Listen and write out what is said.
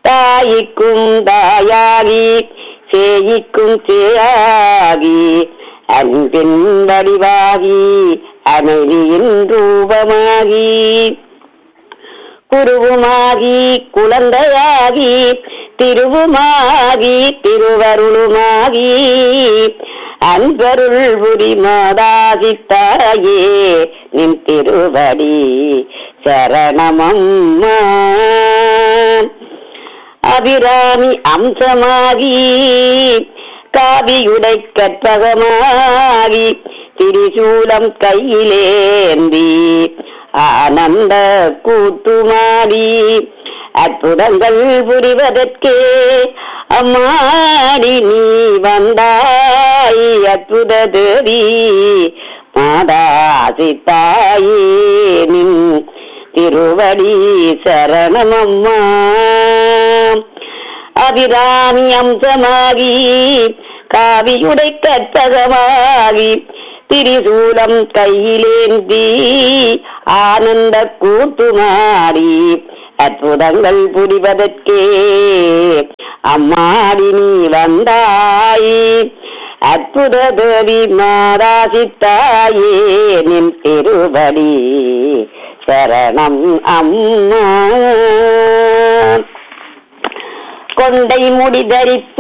தாய்க்கும் தாயாகி சேயிக்கும் சேயாகி அன்பின் வடிவாகி அமைதியின் ரூபமாகி குருவுமாகி குழந்தையாகி திருவுமாகி திருவருளுமாகி அன்பருள் புரி மாதாசித்தாயே நின் திருவடி சரணமம்மா அபிராமி அம்சமாகி காவியுடை கற்பகமாகி திரிசூலம் கையிலேந்தி ஆனந்த கூத்துமாடி அற்புதங்கள் புரிவதற்கே அம்மாடி நீ வந்தாய் அற்புத தேவி மாதாசித்தாயே நின் திருவடி சரணமம்மா அபிராமி அம்சமாகி காவியுடை கற்பகமாகி திரிசூலம் கையிலேந்தி ஆனந்த கூத்துமாடி அற்புதங்கள் புரிவதற்கே அம்மாடி நீ வந்தாய் அற்புத தேவி மாராசித்தாயே நின் திருவடி சரணம் அம்மா கொண்டை முடி தரித்து